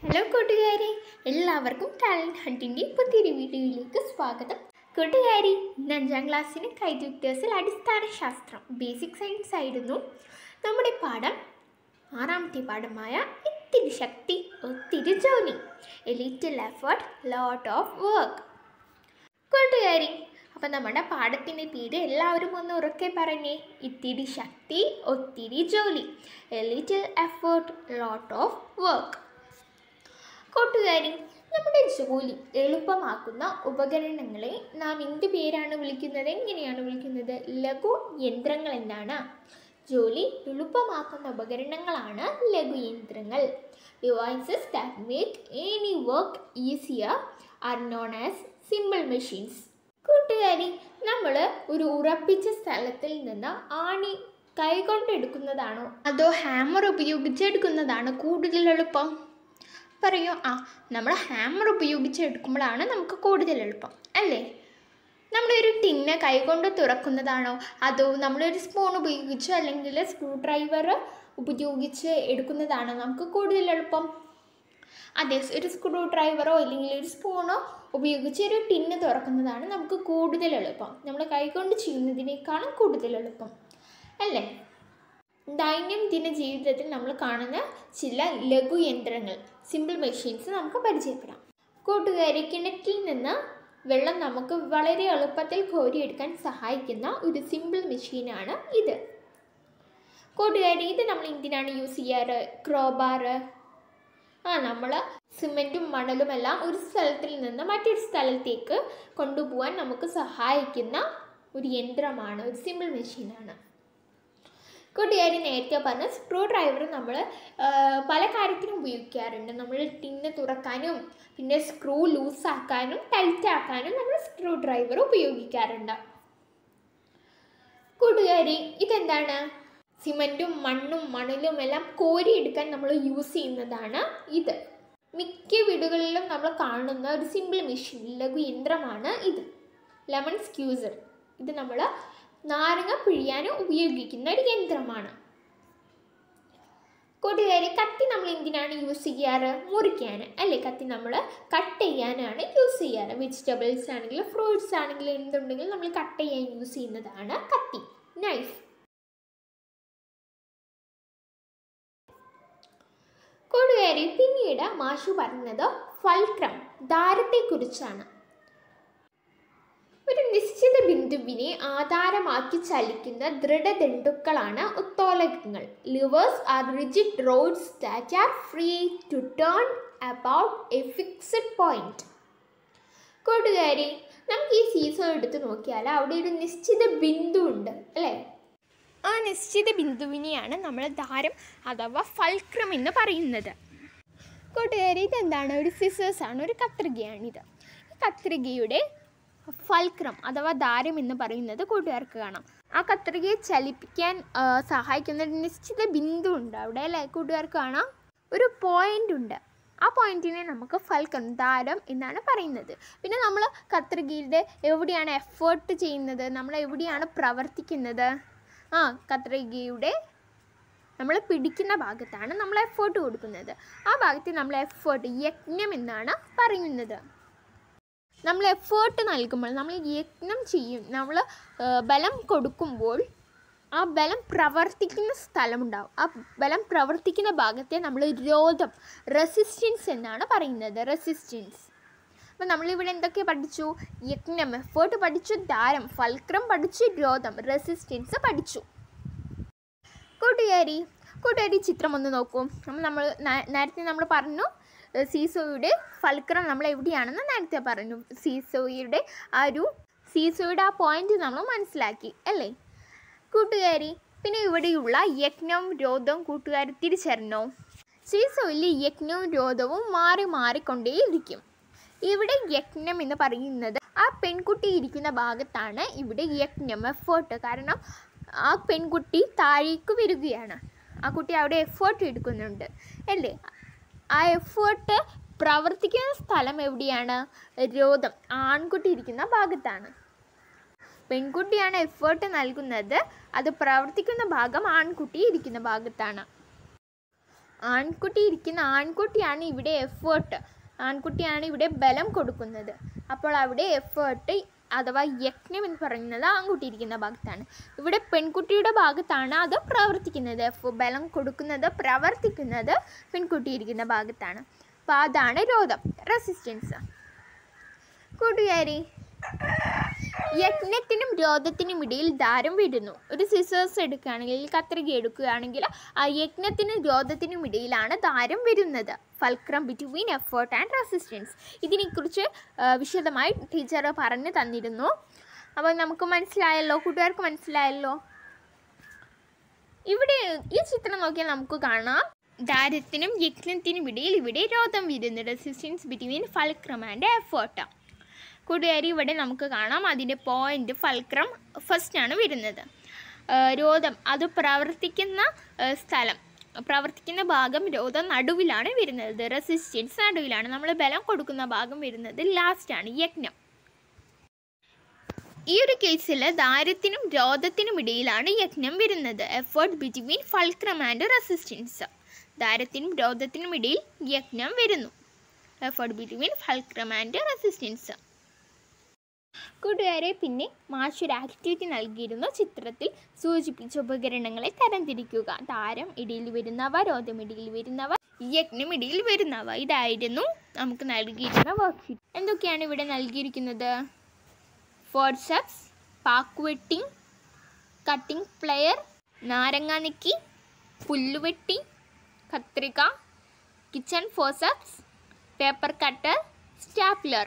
Hello കൂട്ടുകാരെ എല്ലാവർക്കും talent ഹണ്ടിൻ്റെ പുതിയൊരു വീഡിയോയിലേക്ക് സ്വാഗതം കൂട്ടുകാരി ഇന്ന് അഞ്ചാം ക്ലാസ്സിന് കൈതുക്ടേഴ്സിൽ അടിസ്ഥാന ശാസ്ത്രം ബേസിക് സയൻസ് ആയിരുന്നു നമ്മുടെ പാഠം ആറാമത്തെ പാഠമായ ഇത്തിരി ശക്തി ഒത്തിരി ജോലി a little effort lot of work കൂട്ടുകാരി അപ്പം നമ്മുടെ പാഠത്തിൻ്റെ പേര് എല്ലാവരും ഒന്ന് ഉറക്കെ പറഞ്ഞേ ഇത്തിരി ശക്തി ഒത്തിരി ജോലി a little effort lot of work കൂട്ടുകാരി നമ്മുടെ ജോലി എളുപ്പമാക്കുന്ന ഉപകരണങ്ങളെ നാം എന്ത് പേരാണ് വിളിക്കുന്നത് എങ്ങനെയാണ് വിളിക്കുന്നത് ലഘു യന്ത്രങ്ങൾ എന്നാണ് ജോലി എളുപ്പമാക്കുന്ന ഉപകരണങ്ങളാണ് ലഘുയന്ത്രങ്ങൾ devices that make any work easier are known as simple machines കൂട്ടുകാരി നമ്മൾ ഒരു ഉറപ്പിച്ച സ്ഥലത്തിൽ നിന്ന് ആണി കൈകൊണ്ട് എടുക്കുന്നതാണോ അതോ ഹാമർ ഉപയോഗിച്ച് എടുക്കുന്നതാണോ കൂടുതൽ എളുപ്പം പറയൂ ആ നമ്മൾ ഹാമർ ഉപയോഗിച്ച് എടുക്കുമ്പോഴാണ് നമുക്ക് കൂടുതൽ എളുപ്പം അല്ലേ നമ്മളൊരു ടിന്ന് കൈകൊണ്ട് തുറക്കുന്നതാണോ അതോ നമ്മളൊരു സ്പൂൺ ഉപയോഗിച്ചോ അല്ലെങ്കിൽ സ്ക്രൂ ഡ്രൈവർ ഉപയോഗിച്ച് എടുക്കുന്നതാണോ നമുക്ക് കൂടുതൽ എളുപ്പം അതെ ഒരു സ്ക്രൂ ഡ്രൈവറോ അല്ലെങ്കിൽ ഒരു സ്പൂണോ ഉപയോഗിച്ച് ഒരു ടിന്ന് തുറക്കുന്നതാണ് നമുക്ക് കൂടുതൽ എളുപ്പം നമ്മൾ കൈകൊണ്ട് ചെയ്യുന്നതിനേക്കാളും കൂടുതൽ എളുപ്പം അല്ലേ ദൈനംദിന ജീവിതത്തിൽ നമ്മൾ കാണുന്ന ചില ലഘുയന്ത്രങ്ങൾ സിമ്പിൾ മെഷീൻസ് നമുക്ക് പരിചയപ്പെടാം കൂട്ടുകാരി കിണറ്റിൽ നിന്ന് വെള്ളം നമുക്ക് വളരെ എളുപ്പത്തിൽ കോരിയെടുക്കാൻ സഹായിക്കുന്ന ഒരു സിമ്പിൾ മെഷീനാണ് ഇത് കൂട്ടുകാരി ഇത് നമ്മൾ എന്തിനാണ് യൂസ് ചെയ്യാറ് ക്രോബാറ് ആ നമ്മൾ സിമെൻറ്റും മണലും എല്ലാം ഒരു സ്ഥലത്തിൽ നിന്ന് മറ്റൊരു സ്ഥലത്തേക്ക് കൊണ്ടുപോകാൻ നമുക്ക് സഹായിക്കുന്ന ഒരു യന്ത്രമാണ് ഒരു സിമ്പിൾ മെഷീനാണ് കൂട്ടുകാരി നേരത്തെ പറഞ്ഞ സ്ക്രൂ ഡ്രൈവർ നമ്മൾ പല കാര്യത്തിനും ഉപയോഗിക്കാറുണ്ട് നമ്മൾ ടിന്ന് തുറക്കാനും പിന്നെ സ്ക്രൂ ലൂസാക്കാനും ടൈറ്റ് ആക്കാനും നമ്മൾ സ്ക്രൂ ഡ്രൈവർ ഉപയോഗിക്കാറുണ്ട് കൂട്ടുകാരി ഇതെന്താണ് സിമൻറ്റും മണ്ണും മണലും എല്ലാം കോരിയെടുക്കാൻ നമ്മൾ യൂസ് ചെയ്യുന്നതാണ് ഇത് മിക്ക വീടുകളിലും നമ്മൾ കാണുന്ന ഒരു സിമ്പിൾ മെഷീൻ ലഘു യന്ത്രമാണ് ഇത് ലെമൺ സ്ക്യൂസർ ഇത് നമ്മൾ നാരങ്ങ പിഴിയാൻ ഉപയോഗിക്കുന്ന ഒരു യന്ത്രമാണ് കൂട്ടുകാരി കത്തി നമ്മൾ എന്തിനാണ് യൂസ് ചെയ്യാറ് മുറിക്കാൻ അല്ലേ കത്തി നമ്മൾ കട്ട് ചെയ്യാനാണ് യൂസ് ചെയ്യാറ് വെജിറ്റബിൾസ് ആണെങ്കിലും ഫ്രൂട്ട്സ് ആണെങ്കിലും എന്തുണ്ടെങ്കിലും നമ്മൾ കട്ട് ചെയ്യാൻ യൂസ് ചെയ്യുന്നതാണ് കത്തി നൈഫ് കൂട്ടുകാരി പിന്നീട് മാഷു പറഞ്ഞത് ഫൽക്രം ദാരത്തെക്കുറിച്ചാണ് ഒരു നിശ്ചിത ബിന്ദുവിനെ ആധാരമാക്കി ചലിക്കുന്ന ദൃഢദണ്ഡുക്കളാണ് ഉത്തോലകങ്ങൾ levers are rigid rods that are free to turn about a fixed point കൂട്ടുകാരി നമുക്ക് ഈ സീസൺ എടുത്ത് നോക്കിയാൽ അവിടെ ഒരു നിശ്ചിത ബിന്ദു ഉണ്ട് അല്ലേ ആ നിശ്ചിത ബിന്ദുവിനെയാണ് നമ്മൾ ദാരം അഥവാ ഫൽക്രം എന്ന് പറയുന്നത് കൂട്ടുകാരി ഇതെന്താണ് ഒരു സിസേഴ്സ് ആണ് ഒരു കത്രികയാണിത് ഈ കത്രികയുടെ ഫൽക്രം അഥവാ ദാരം എന്ന് പറയുന്നത് കൂട്ടുകാർക്ക് കാണാം ആ കത്രികയെ ചലിപ്പിക്കാൻ സഹായിക്കുന്ന ഒരു നിശ്ചിത ബിന്ദു ഉണ്ട് അവിടെ അല്ലേ കൂട്ടുകാർക്ക് കാണാം ഒരു പോയിന്റ് ഉണ്ട് ആ പോയിന്റിനെ നമുക്ക് ഫൽക്രം ദാരം എന്നാണ് പറയുന്നത് പിന്നെ നമ്മൾ കത്രികയുടെ എവിടെയാണ് എഫേർട്ട് ചെയ്യുന്നത് നമ്മൾ എവിടെയാണ് പ്രവർത്തിക്കുന്നത് ആ കത്രികയുടെ നമ്മൾ പിടിക്കുന്ന ഭാഗത്താണ് നമ്മൾ എഫേർട്ട് കൊടുക്കുന്നത് ആ ഭാഗത്ത് നമ്മൾ എഫേർട്ട് യജ്ഞം എന്നാണ് പറയുന്നത് നമ്മൾ എഫേർട്ട് നൽകുമ്പോൾ നമ്മൾ യജ്ഞം ചെയ്യും നമ്മൾ ബലം കൊടുക്കുമ്പോൾ ആ ബലം പ്രവർത്തിക്കുന്ന സ്ഥലമുണ്ടാവും ആ ബലം പ്രവർത്തിക്കുന്ന ഭാഗത്തെ നമ്മൾ രോധം റെസിസ്റ്റൻസ് എന്നാണ് പറയുന്നത് റെസിസ്റ്റൻസ് അപ്പം നമ്മളിവിടെ എന്തൊക്കെ പഠിച്ചു യജ്ഞം എഫേർട്ട് പഠിച്ചു ദാരം ഫൽക്രം പഠിച്ചു രോധം റെസിസ്റ്റൻസ് പഠിച്ചു കൂട്ടുകാരി കൂട്ടുകാരി ചിത്രം ഒന്ന് നോക്കൂ നമ്മൾ നമ്മൾ നേരത്തെ നമ്മൾ പറഞ്ഞു സീസോയുടെ ഫൽക്രം നമ്മൾ എവിടെയാണെന്ന് നേരത്തെ പറഞ്ഞു സീസോയുടെ ആ ഒരു സീസോയുടെ ആ പോയിന്റ് നമ്മൾ മനസ്സിലാക്കി അല്ലേ കൂട്ടുകാരി പിന്നെ ഇവിടെയുള്ള യജ്ഞവും രോധവും കൂട്ടുകാർ തിരിച്ചറിഞ്ഞോ സീസോയിൽ യജ്ഞവും രോധവും മാറി മാറിക്കൊണ്ടേയിരിക്കും ഇവിടെ യജ്ഞം എന്ന് പറയുന്നത് ആ പെൺകുട്ടി ഇരിക്കുന്ന ഭാഗത്താണ് ഇവിടെ യജ്ഞം എഫേർട്ട് കാരണം ആ പെൺകുട്ടി താഴേക്ക് വരികയാണ് ആ കുട്ടി അവിടെ എഫേർട്ട് എടുക്കുന്നുണ്ട് അല്ലേ ആ എഫേർട്ട് പ്രവർത്തിക്കുന്ന സ്ഥലം എവിടെയാണ് രോധം ആൺകുട്ടി ഇരിക്കുന്ന ഭാഗത്താണ് പെൺകുട്ടിയാണ് എഫേർട്ട് നൽകുന്നത് അത് പ്രവർത്തിക്കുന്ന ഭാഗം ആൺകുട്ടി ഇരിക്കുന്ന ഭാഗത്താണ് ആൺകുട്ടി ഇരിക്കുന്ന ആൺകുട്ടിയാണ് ഇവിടെ എഫേർട്ട് ആൺകുട്ടിയാണ് ഇവിടെ ബലം കൊടുക്കുന്നത് അപ്പോൾ അവിടെ എഫേർട്ട് അഥവാ യജ്ഞം എന്ന് പറയുന്നത് ആൺകുട്ടി ഇരിക്കുന്ന ഭാഗത്താണ് ഇവിടെ പെൺകുട്ടിയുടെ ഭാഗത്താണ് അത് പ്രവർത്തിക്കുന്നത് എഫ് ബലം കൊടുക്കുന്നത് പ്രവർത്തിക്കുന്നത് പെൺകുട്ടി ഇരിക്കുന്ന ഭാഗത്താണ് അപ്പോൾ അതാണ് രോധം റെസിസ്റ്റൻസ് കൂട്ടുകാരി യജ്ഞത്തിനും രോധത്തിനും ഇടയിൽ ദാരം വിടുന്നു ഒരു സിസേഴ്സ് എടുക്കുകയാണെങ്കിൽ കത്രിക എടുക്കുകയാണെങ്കിൽ ആ യജ്ഞത്തിനും രോധത്തിനും ഇടയിലാണ് ദാരം വരുന്നത് fulcrum between effort and resistance ഇതിനെക്കുറിച്ച് ആ, വിശദമായി ടീച്ചർ പറഞ്ഞു തന്നിരുന്നു അപ്പോൾ നമുക്ക് മനസ്സിലായല്ലോ കൂട്ടുകാർക്ക് മനസ്സിലായല്ലോ ഇവിടെ ഈ ചിത്രം നോക്കിയാൽ നമുക്ക് കാണാം ദാരത്തിനും യജ്ഞത്തിനും ഇടയിൽ ഇവിടെ രോധം വരുന്നു resistance between fulcrum and effort കൂട്ടുകാരി ഇവിടെ നമുക്ക് കാണാം അതിൻ്റെ പോയിന്റ് ഫൽക്രം ഫസ്റ്റ് ആണ് വരുന്നത് ആ, രോധം അത് പ്രവർത്തിക്കുന്ന ആ, സ്ഥലം പ്രവർത്തിക്കുന്ന ഭാഗം രോധം നടുവിലാണ് വരുന്നത് റെസിസ്റ്റൻസ് നടുവിലാണ് നമ്മൾ ബലം കൊടുക്കുന്ന ഭാഗം വരുന്നത് ലാസ്റ്റാണ് യജ്ഞം ഈ ഒരു കേസിൽ ദാരത്തിനും രോധത്തിനും ഇടയിലാണ് യജ്ഞം വരുന്നത് effort between fulcrum and resistance ദാരത്തിനും രോധത്തിനും ഇടയിൽ യജ്ഞം വരുന്നു effort between fulcrum and resistance കൂട്ടുകാരെ പിന്നെ മാഷ് ഒരു ആക്ടിവിറ്റി നൽകിയിരുന്നു ചിത്രത്തിൽ സൂചിപ്പിച്ച ഉപകരണങ്ങളെ തരംതിരിക്കുക താരം ഇടയിൽ വരുന്നവ രോധം ഇടയിൽ വരുന്നവ യജ്ഞം ഇടയിൽ വരുന്നവ ഇതായിരുന്നു നമുക്ക് നൽകിയിരുന്ന വർക്ക്ഷീറ്റ് എന്തൊക്കെയാണ് ഇവിടെ നൽകിയിരിക്കുന്നത് ഫോർസപ്സ് പാക്കുവെട്ടിങ് കട്ടിംഗ് പ്ലെയർ നാരങ്ങാനിക്കി പുല്ലുവെട്ടി കത്രിക kitchen forceps paper cutter stapler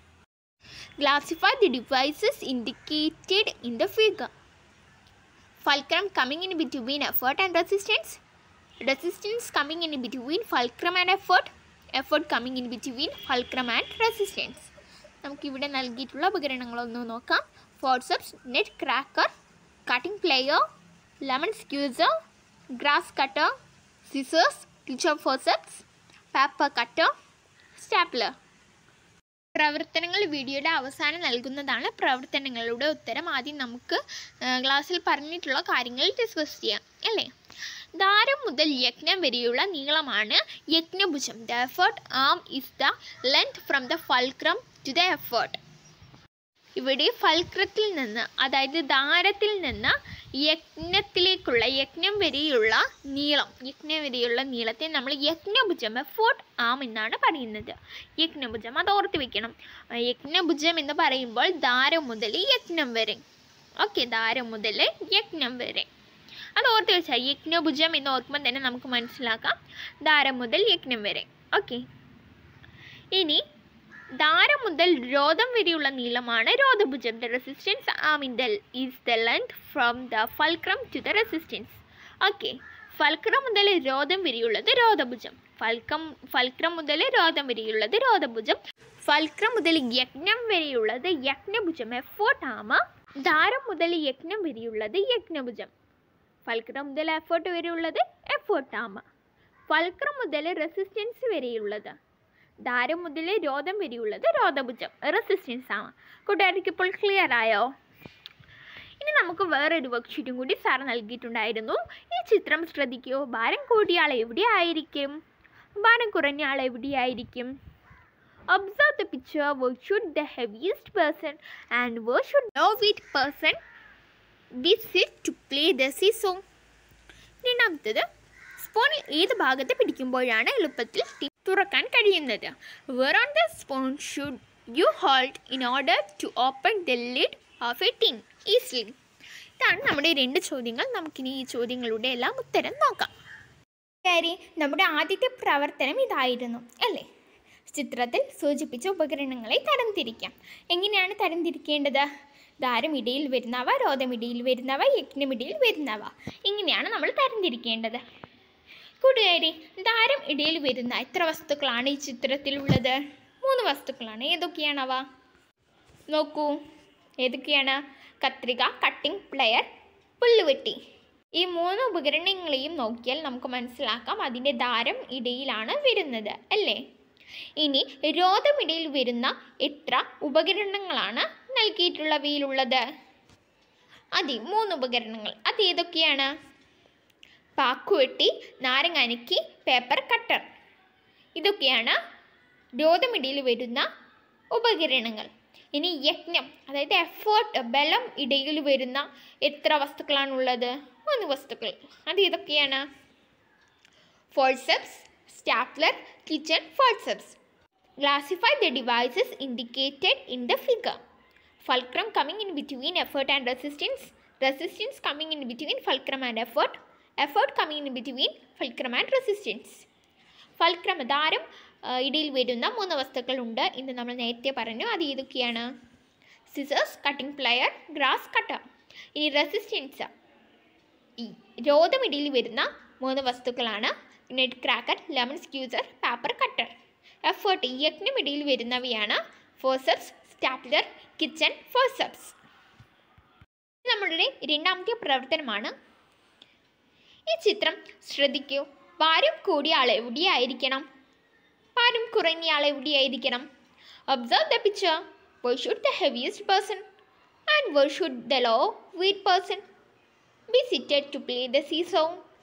Classify the devices indicated in the figure. Fulcrum coming in between effort and resistance. Resistance coming in between fulcrum and effort. Effort coming in between fulcrum and resistance. നമുക്കിവിടെ നൽകിയിട്ടുള്ള ഉപകരണങ്ങളൊന്ന് നോക്കാം forceps nut cracker cutting plier lemon squeezer grass cutter scissors kitchen forceps paper cutter stapler പ്രവർത്തനങ്ങൾ വീഡിയോയുടെ അവസാനം നൽകുന്നതാണ് പ്രവർത്തനങ്ങളുടെ ഉത്തരം ആദ്യം നമുക്ക് ആ, ക്ലാസ്സിൽ പറഞ്ഞിട്ടുള്ള കാര്യങ്ങൾ ഡിസ്കസ് ചെയ്യാം അല്ലേ ദാരം മുതൽ യജ്ഞം വരെയുള്ള നീളമാണ് യജ്ഞഭുജം the effort arm is the length from the fulcrum to the effort ഇവിടെ ഫൽക്രത്തിൽ നിന്ന് അതായത് ദാരത്തിൽ നിന്ന് യജ്ഞത്തിലേക്കുള്ള യജ്ഞം വരെയുള്ള നീളം യജ്ഞം വരെയുള്ള നീളത്തെ നമ്മൾ യജ്ഞഭുജം എഫോർട്ട് ആം എന്നാണ് പറയുന്നത് യജ്ഞഭുജം അത് ഓർത്ത് വെക്കണം ആ, യജ്ഞഭുജം എന്ന് പറയുമ്പോൾ ദാരം മുതൽ യജ്ഞം വരെ ഓക്കെ ദാരം മുതൽ യജ്ഞം വരെ അത് ഓർത്ത് വെച്ചാൽ യജ്ഞഭുജം എന്ന് ഓർക്കുമ്പോൾ തന്നെ നമുക്ക് മനസ്സിലാക്കാം ദാരം മുതൽ യജ്ഞം വരെ ഓക്കെ ഇനി ദാരം മുതൽ രോധം വരെയുള്ള നീളമാണ് രോധഭുജം the resistance arm in the is the length from the fulcrum to the resistance okay fulcrum മുതൽ രോധം വരെയുള്ളത് രോധഭുജം ഫൽക്കം ഫൽക്രം മുതൽ രോധം വരെയുള്ളത് രോധഭുജം ഫൽക്രം മുതൽ യജ്ഞം വരെയുള്ളത് യജ്ഞഭുജം എഫോർട്ട് ആമ ദാരം മുതൽ യജ്ഞം വരെയുള്ളത് യജ്ഞഭുജം ഫൽക്രം മുതൽ എഫോർട്ട് വരെയുള്ളത് എഫോർട്ട് ആമ ഫൽക്രം മുതൽ റെസിസ്റ്റൻസ് വരെയുള്ളത് ദാരം മുതൽ രോധം വരെയുള്ളത് രോധഭുജം റെസിസ്റ്റൻസ് ആണ് കൂട്ടുകാർക്ക് ഇപ്പോൾ ക്ലിയർ ആയോ ഇനി നമുക്ക് വേറൊരു വർക്ക്ഷീറ്റും കൂടി സാർ നൽകിയിട്ടുണ്ടായിരുന്നു ഈ ചിത്രം ശ്രദ്ധിക്കൂ ഭാരം കൂടിയ ആൾ എവിടെയായിരിക്കും ഭാരം കുറഞ്ഞ ആൾ എവിടെയായിരിക്കും observe the picture where should the heaviest person and where should low weight person be sit to play the seesaw രണ്ടാമത്തത് സ്പൂണിൽ ഏത് ഭാഗത്ത് പിടിക്കുമ്പോഴാണ് എളുപ്പത്തിൽ ടി തുറക്കാൻ കഴിയുന്നത് where on the spoon should you hold in order to open the lid of a tin easily ഇതാണ് നമ്മുടെ രണ്ട് ചോദ്യങ്ങൾ നമുക്കിനി ഈ ചോദ്യങ്ങളുടെ എല്ലാം ഉത്തരം നോക്കാം കാരി നമ്മുടെ ആദ്യത്തെ പ്രവർത്തനം ഇതായിരുന്നു അല്ലേ ചിത്രത്തിൽ സൂചിപ്പിച്ച ഉപകരണങ്ങളെ തരംതിരിക്കാം എങ്ങനെയാണ് തരംതിരിക്കേണ്ടത് ദാരം ഇടയിൽ വരുന്നവ രോധം ഇടയിൽ വരുന്നവ യജ്ഞമിടയിൽ വരുന്നവ ഇങ്ങനെയാണ് നമ്മൾ തരംതിരിക്കേണ്ടത് കൂട്ടുകാരി ദാരം ഇടയിൽ വരുന്ന എത്ര വസ്തുക്കളാണ് ഈ ചിത്രത്തിലുള്ളത് മൂന്ന് വസ്തുക്കളാണ് ഏതൊക്കെയാണവ നോക്കൂ ഏതൊക്കെയാണ് കത്രിക കട്ടിംഗ് പ്ലെയർ പുല്ലുവെട്ടി ഈ മൂന്ന് ഉപകരണങ്ങളെയും നോക്കിയാൽ നമുക്ക് മനസ്സിലാക്കാം അതിൻ്റെ ദാരം ഇടയിലാണ് വരുന്നത് അല്ലേ ഇനി രോധമിടയിൽ വരുന്ന എത്ര ഉപകരണങ്ങളാണ് നൽകിയിട്ടുള്ളവയിലുള്ളത് അതെ മൂന്ന് ഉപകരണങ്ങൾ അത് ഏതൊക്കെയാണ് പാക്കുവെട്ടി നാരങ്ങ അനക്കി പേപ്പർ കട്ടർ ഇതൊക്കെയാണ് രോധമിടിയിൽ വരുന്ന ഉപകരണങ്ങൾ ഇനി യജ്ഞം അതായത് എഫേർട്ട് ബലം ഇടയിൽ വരുന്ന എത്ര വസ്തുക്കളാണുള്ളത് മൂന്ന് വസ്തുക്കൾ അത് ഏതൊക്കെയാണ് forceps stapler kitchen forceps classify the devices indicated in the figure fulcrum coming in between effort and resistance resistance coming in between fulcrum and effort effort coming in between fulcrum and resistance fulcrum ധാരം ഇടയിൽ വരുന്ന മൂന്ന് വസ്തുക്കളുണ്ട് എന്ന് നമ്മൾ നേരത്തെ പറഞ്ഞു അത് ഏതൊക്കെയാണ് scissors cutting plier grass cutter ഇനി റെസിസ്റ്റൻസ് ഈ രോധമിടയിൽ വരുന്ന മൂന്ന് വസ്തുക്കളാണ് nut cracker lemon squeezer paper cutter effort യജ്ഞമിടയിൽ വരുന്നവയാണ് ഫോസപ്സ് സ്റ്റാപ്ലർ കിച്ചൺ ഫോസപ്സ് നമ്മളുടെ രണ്ടാമത്തെ പ്രവർത്തനമാണ് ഈ ചിത്രം ശ്രദ്ധിക്കൂ ഭാരം കൂടിയ ആൾ എവിടെയായിരിക്കണം ഭാരം കുറഞ്ഞ ആൾ എവിടെയായിരിക്കണം observe the picture why should the heaviest person and why should the low weight person be seated to play the seesaw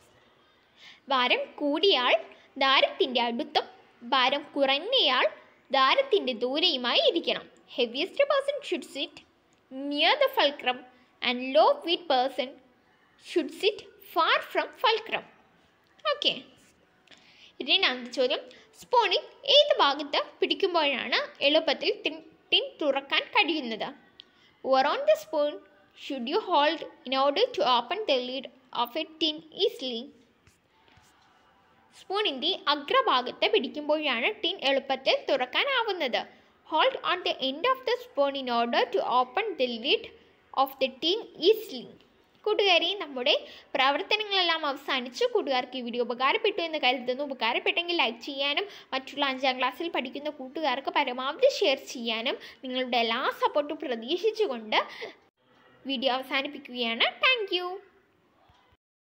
ഭാരം കൂടിയാൾ ദാരത്തിൻ്റെ അടുത്തും ഭാരം കുറഞ്ഞയാൾ ദാരത്തിൻ്റെ ദൂരെയുമായി ഇരിക്കണം heaviest person should sit near the fulcrum and low weight person should sit far from fulcrum okay രണ്ടാമത്തെ ചോദ്യം സ്പൂണിൽ ഏത് ഭാഗത്ത് പിടിക്കുമ്പോഴാണ് എളുപ്പത്തിൽ ടിൻ ടിൻ തുറക്കാൻ കഴിയുന്നത് on the spoon should you hold in order to open the lid of a tin easily സ്പൂണിൻ്റെ അഗ്രഭാഗത്ത് പിടിക്കുമ്പോഴാണ് ടിൻ എളുപ്പത്തിൽ തുറക്കാനാവുന്നത് hold on the end of the spoon in order to open the lid of the tin easily കൂട്ടുകാരി നമ്മുടെ പ്രവർത്തനങ്ങളെല്ലാം അവസാനിച്ചു കൂട്ടുകാർക്ക് ഈ വീഡിയോ ഉപകാരപ്പെട്ടു എന്ന് കരുതുന്നു ഉപകാരപ്പെട്ടെങ്കിൽ ലൈക്ക് ചെയ്യാനും മറ്റുള്ള അഞ്ചാം ക്ലാസ്സിൽ പഠിക്കുന്ന കൂട്ടുകാർക്ക് പരമാവധി ഷെയർ ചെയ്യാനും നിങ്ങളുടെ എല്ലാ സപ്പോർട്ടും പ്രതീക്ഷിച്ചുകൊണ്ട് വീഡിയോ അവസാനിപ്പിക്കുകയാണ് താങ്ക്